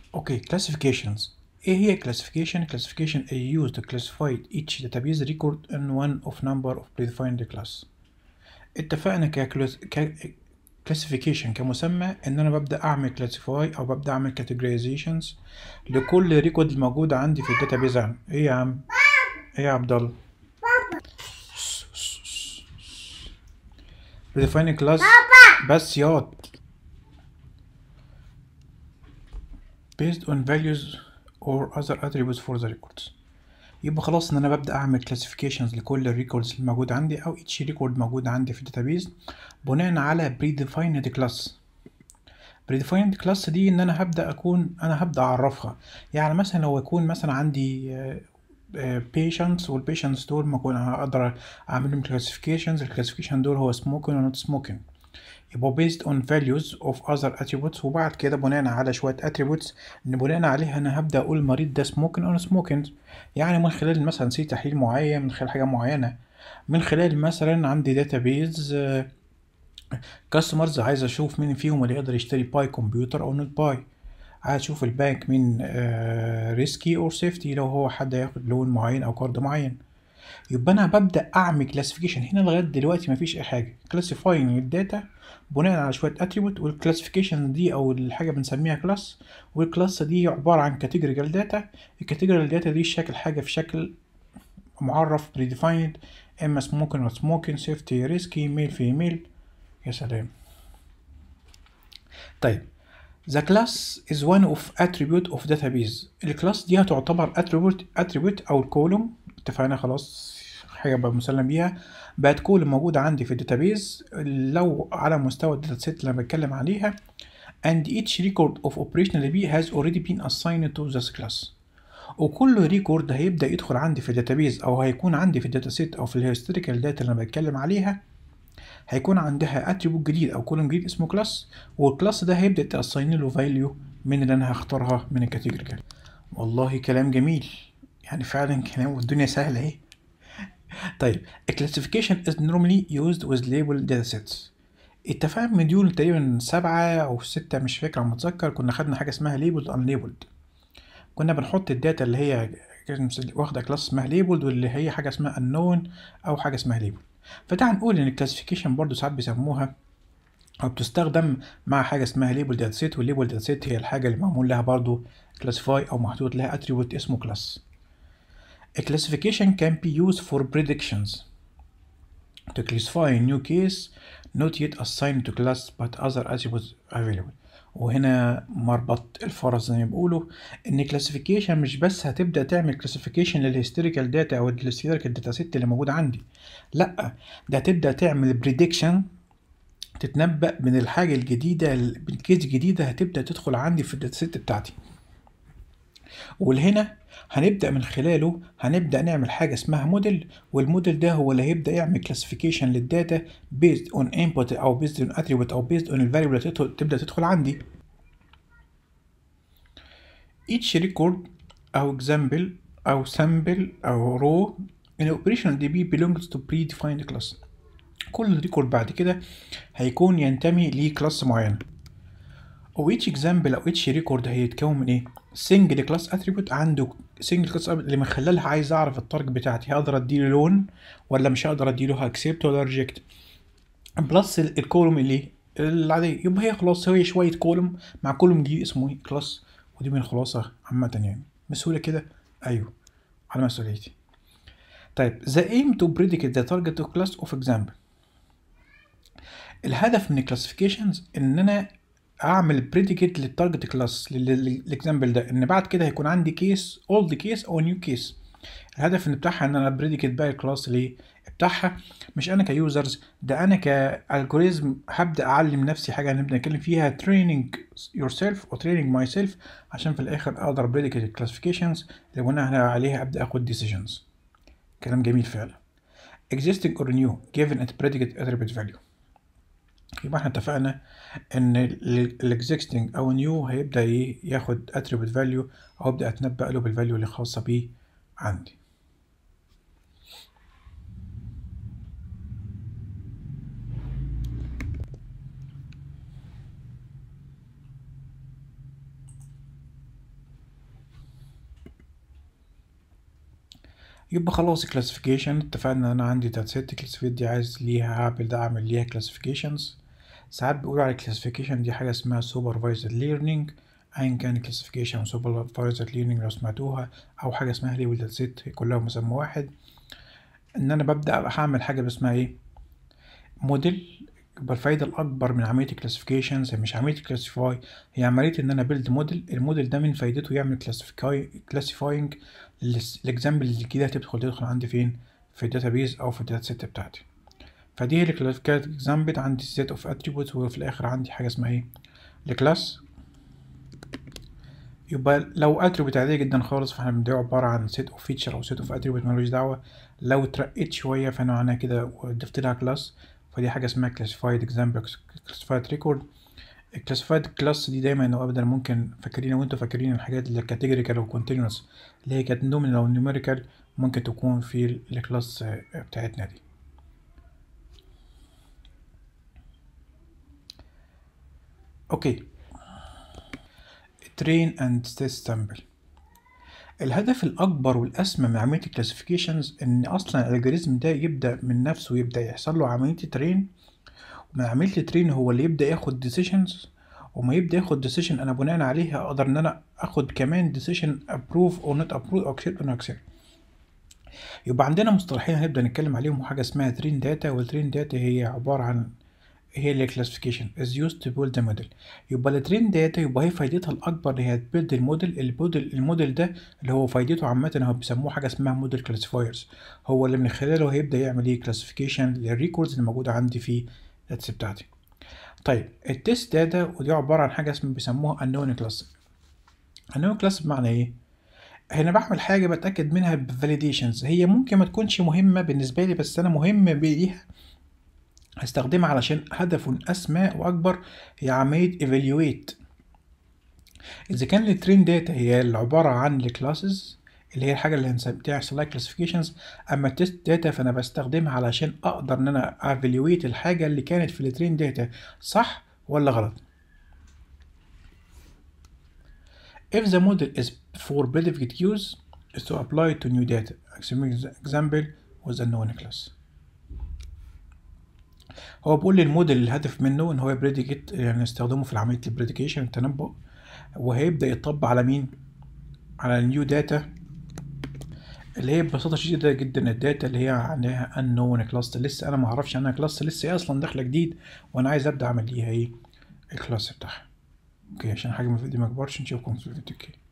اوكي classifications ايه هي classification classification is used to classify each database record in one of number of predefined class اتفقنا ك ك classification كمسمى ان انا ببدا اعمل classify او ببدا اعمل categorizations لكل ريكورد الموجود عندي في الداتابيز عندي ايه يا عم ايه يا عبد الله predefined class بس ياض based on values or other attributes for the records يبقى خلاص ان انا ببدا اعمل classifications لكل الريكوردز الموجود عندي او each ريكورد موجود عندي في الداتابيز بناء على predefined class predefined class دي ان انا هبدا اكون انا هبدا اعرفها يعني مثلا لو يكون مثلا عندي patients والبيشنتس دول ما اكون اقدر اعمل لهم classifications الكلاسيفيكيشن دول هو smoking و not smoking يبقى based on values of other attributes وبعد كده بناء على شوية attributes ان بناء عليها انا هبدأ اقول المريض ده smoking او smoking يعني من خلال مثلا سي تحليل معين من خلال حاجة معينة من خلال مثلا عندي database كاستمرز عايز اشوف مين فيهم اللي يقدر يشتري باي كمبيوتر او نوت باي عايز اشوف البنك مين ريسكي اور سيفتي لو هو حد هياخد لون معين او كارد معين يبقى انا ببدا اعمل كلاسيفيكيشن هنا لغايه دلوقتي مفيش اي حاجه كلاسيفاينج الداتا بناء على شويه اتريبوت والكلاسيفيكيشن دي او الحاجه بنسميها كلاس والكلاس دي عباره عن كاتيجوريكال داتا الكاتيجوريكال داتا دي شكل حاجه في شكل معرف بريديفايند اما سموكن او سموكن سيفتي ريسكي ميل فيميل يا سلام طيب The class is one of attribute of database الكلاس دي هتعتبر attribute attribute او الكولوم اتفقنا خلاص حاجه بقى مسلم بيها بقت كل موجوده عندي في الداتابيز لو على مستوى الداتا سيت اللي انا بتكلم عليها and each record of operational DB has already been assigned to this class وكل ريكورد هيبدا يدخل عندي في الداتابيز او هيكون عندي في الداتا سيت او في الهيستوريكال داتا اللي انا بتكلم عليها هيكون عندها اتريبوت جديد او كولوم جديد اسمه كلاس والكلاس ده هيبدا تاساين له فاليو من اللي انا هختارها من الكاتيجوري والله كلام جميل يعني فعلا كلام والدنيا سهله اهي طيب الكلاسيفيكيشن is normally used with label datasets اتفقنا من ديول تقريبا سبعة أو ستة مش فاكر أو متذكر كنا خدنا حاجة اسمها labeled unlabeled كنا بنحط الداتا اللي هي واخدة كلاس اسمها labeled واللي هي حاجة اسمها unknown أو حاجة اسمها labeled فتعال نقول إن الكلاسيفيكيشن برضو ساعات بيسموها أو بتستخدم مع حاجة اسمها label dataset والlabel dataset هي الحاجة اللي معمول لها برضو classify أو محطوط لها attribute اسمه class A classification can be used for predictions to classify a new case not yet assigned to class but other attributes available وهنا مربط الفرس زي ما بيقولوا ان classification مش بس هتبدا تعمل classification للهيستوريكال داتا او الهيستوريكال داتا سيت اللي موجود عندي لا ده هتبدا تعمل prediction تتنبأ من الحاجة الجديدة من كيس جديدة هتبدأ تدخل عندي في الداتا سيت بتاعتي والهنا هنبدأ من خلاله هنبدأ نعمل حاجة اسمها موديل والموديل ده هو اللي هيبدأ يعمل كلاسيفيكيشن للداتا based on input أو based on attribute أو based on الفاليو اللي تبدأ تدخل عندي each record أو example أو sample أو row in operational DB belongs to predefined class كل ريكورد بعد كده هيكون ينتمي لكلاس معينة و each example أو each record هيتكون من إيه؟ single class attribute عنده single class اللي من خلالها عايز أعرف التارجت بتاعتي هقدر أديله لون ولا مش هقدر أديله accept ولا reject بلس الكولوم اللي العادية يبقى هي خلاص هي شوية كولوم مع كولوم جديد اسمه كلاس ودي من الخلاصة عامة يعني بسهولة كده أيوه على مسؤوليتي طيب the aim to predict the target of class of example الهدف من الكلاسيفيكيشنز ان انا اعمل بريديكيت للتارجت كلاس للاكزامبل ده ان بعد كده هيكون عندي كيس اولد كيس او نيو كيس الهدف ان بتاعها ان انا بريديكيت بقى الكلاس ليه بتاعها مش انا كيوزرز ده انا كالجوريزم هبدا اعلم نفسي حاجه هنبدا نتكلم فيها تريننج يور سيلف او تريننج ماي سيلف عشان في الاخر اقدر بريديكيت الكلاسيفيكيشنز اللي بناء عليها ابدا اخد ديسيجنز كلام جميل فعلا existing or new given at predicate attribute value يبقى احنا اتفقنا ان الاكزيستنج او نيو هيبدا ياخد اتريبيوت فاليو او ابدا اتنبأ له بالفاليو اللي خاصه بيه عندي يبقى خلاص الكلاسيفيكيشن اتفقنا ان انا عندي داتا سيت الكلاسيفيكيشن دي عايز ليها هعمل ده اعمل ليها كلاسيفيكيشنز ساعات بيقولوا على الكلاسيفيكيشن دي حاجه اسمها سوبرفايزد ليرنينج ايا كان كلاسيفيكيشن سوبرفايزد ليرنينج لو سمعتوها او حاجه اسمها ليبل داتا سيت كلها مسمى واحد ان انا ببدا هعمل حاجه اسمها ايه موديل يبقى الفايدة الأكبر من عملية الكلاسيفيكيشنز مش عملية الكلاسيفاي هي عملية إن أنا بيلد موديل الموديل ده من فايدته يعمل كلاسيفاينج الإكزامبل اللي كده هتدخل تدخل عندي فين في الداتابيز أو في الداتا سيت بتاعتي فدي هي الكلاسيفيكات إكزامبل عندي سيت أوف أتريبيوتس وفي الآخر عندي حاجة اسمها إيه الكلاس يبقى لو اتريبيوت عادية جدا خالص فاحنا بندعو عبارة عن سيت اوف فيتشر او سيت اوف اتريبيوت ملوش دعوة لو اترقيت شوية فانا معناها كده وضفت لها كلاس فدي حاجة اسمها classified example classified record الكلاسيفايد كلاس دي دايما او ابدا ممكن فاكرين وانتوا فاكرين الحاجات اللي كاتيجوريكال او كونتينوس اللي هي كانت نومينال او نيوميريكال ممكن تكون في الكلاس بتاعتنا دي اوكي train and test sample الهدف الأكبر والأسمى من عملية الكلاسيفيكيشنز إن أصلا الألجوريزم ده يبدأ من نفسه يبدأ يحصل له عملية ترين ومن عملية الترين هو اللي يبدأ ياخد ديسيشنز وما يبدأ ياخد ديسيشن أنا بناء عليها أقدر إن أنا آخد كمان ديسيشن أبروف أو نوت أبروف أو أكسبت أو نوت أكسبت يبقى عندنا مصطلحين هنبدأ نتكلم عليهم حاجة اسمها ترين داتا والترين داتا هي عبارة عن هي اللي classification is used to build a model يبقى الترين داتا يبقى هي فايدتها الأكبر اللي هي تبيلد الموديل الموديل الموديل ده اللي هو فايدته عامة هو بيسموه حاجة اسمها موديل كلاسيفايرز هو اللي من خلاله هيبدأ يعمل ايه كلاسيفيكيشن للريكوردز اللي موجودة عندي في الداتا بتاعتي طيب التست داتا ودي عبارة عن حاجة اسمها بيسموها unknown class unknown class بمعنى ايه؟ هنا بعمل حاجة بتأكد منها بفاليديشنز هي ممكن ما تكونش مهمة بالنسبة لي بس أنا مهم بيها هستخدمها علشان هدف أسمى وأكبر هي عملية evaluate إذا كان الترين داتا هي اللي عبارة عن الكلاسز اللي هي الحاجة اللي هنحصل لها كلاسيفيكيشنز أما التست داتا فأنا بستخدمها علشان أقدر إن أنا evaluate الحاجة اللي كانت في الترين داتا صح ولا غلط If the model is for predicate use is to apply it to new data example with a known class هو بيقول لي الموديل الهدف منه ان هو بريديكت يعني نستخدمه في عمليه البريديكيشن التنبؤ وهيبدا يطبق على مين على النيو داتا اللي هي ببساطه شديده جدا الداتا اللي هي عندها unknown كلاس لسه انا ما اعرفش عنها كلاس لسه هي اصلا داخله جديد وانا عايز ابدا اعمل ليها ايه الكلاس بتاعها اوكي عشان حاجه ما دي ما كبرش نشوفكم في الفيديو الجاي